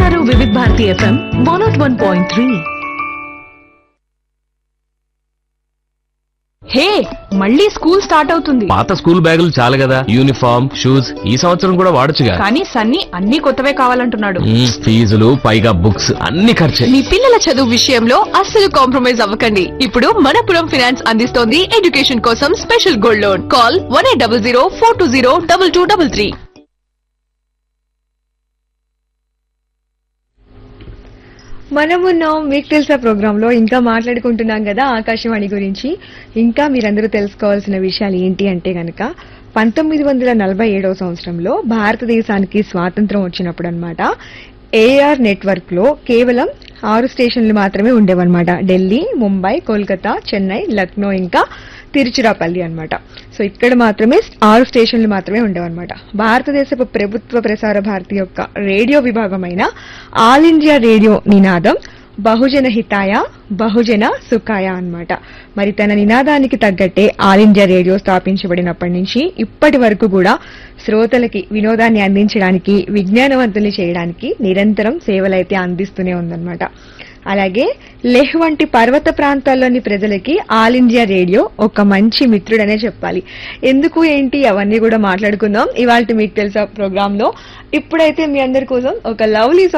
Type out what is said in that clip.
వింటున్నారు Vividh Bharati FM one not one point three hey మళ్ళీ school start అవుతుంది పాత స్కూల్ బ్యాగులు చాలు కదా యూనిఫామ్ షూస్ ఈ సంవత్సరం కూడా వాడొచ్చుగా కానీ సన్నీ అన్ని కొత్తవే కావాలంటున్నాడు మ్మ్, ఫీజులు పైగా బుక్స్ అన్ని ఖర్చే మీ పిల్లల చదువు విషయంలో అస్సలు కాంప్రమైజ్ అవ్వకండి ఇప్పుడు మనపురం ఫైనాన్స్ అందిస్తోంది ఎడ్యుకేషన్ కోసం special gold loan call one eight double zero four two zero double two double three మనమున్నాం మీకు తెలుసా ప్రోగ్రామ్ లో ఇంకా మాట్లాడుకుంటున్నాం కదా ఆకాశవాణి గురించి ఇంకా మీరందరూ తెలుసుకోవాల్సిన విషయాలు ఏంటి అంటే గనక పంతొమ్మిది వందల నలభై ఏడవ సంవత్సరంలో భారతదేశానికి స్వాతంత్రం వచ్చినప్పుడు అనమాట ఏఆర్ నెట్వర్క్ లో కేవలం ఆరు స్టేషన్లు మాత్రమే ఉండేవన్నమాట ఢిల్లీ ముంబై కోల్కతా చెన్నై లక్నో ఇంకా తిరుచిరాపల్లి అన్నమాట సో ఇక్కడ మాత్రమే ఆరు స్టేషన్లు మాత్రమే ఉండేవన్నమాట భారతదేశపు ప్రభుత్వ ప్రసార భారతి యొక్క రేడియో విభాగమైన ఆల్ ఇండియా రేడియో నినాదం బహుజన హితాయ బహుజన సుఖాయ అన్నమాట మరి తన నినాదానికి తగ్గట్టే ఆల్ ఇండియా రేడియో స్థాపించబడినప్పటి నుంచి ఇప్పటి వరకు కూడా శ్రోతలకి వినోదాన్ని అందించడానికి విజ్ఞానవంతుల్ని చేయడానికి నిరంతరం సేవలైతే అందిస్తూనే ఉందన్నమాట అలాగే లెహ్ వంటి పర్వత ప్రాంతాల్లోని ప్రజలకి ఆల్ ఇండియా రేడియో ఒక మంచి మిత్రుడనే చెప్పాలి ఎందుకు ఏంటి అవన్నీ కూడా మాట్లాడుకుందాం ఇవాళ మీకు తెలుసా ప్రోగ్రామ్ లో ఇప్పుడైతే మీ అందరి కోసం ఒక లవ్లీ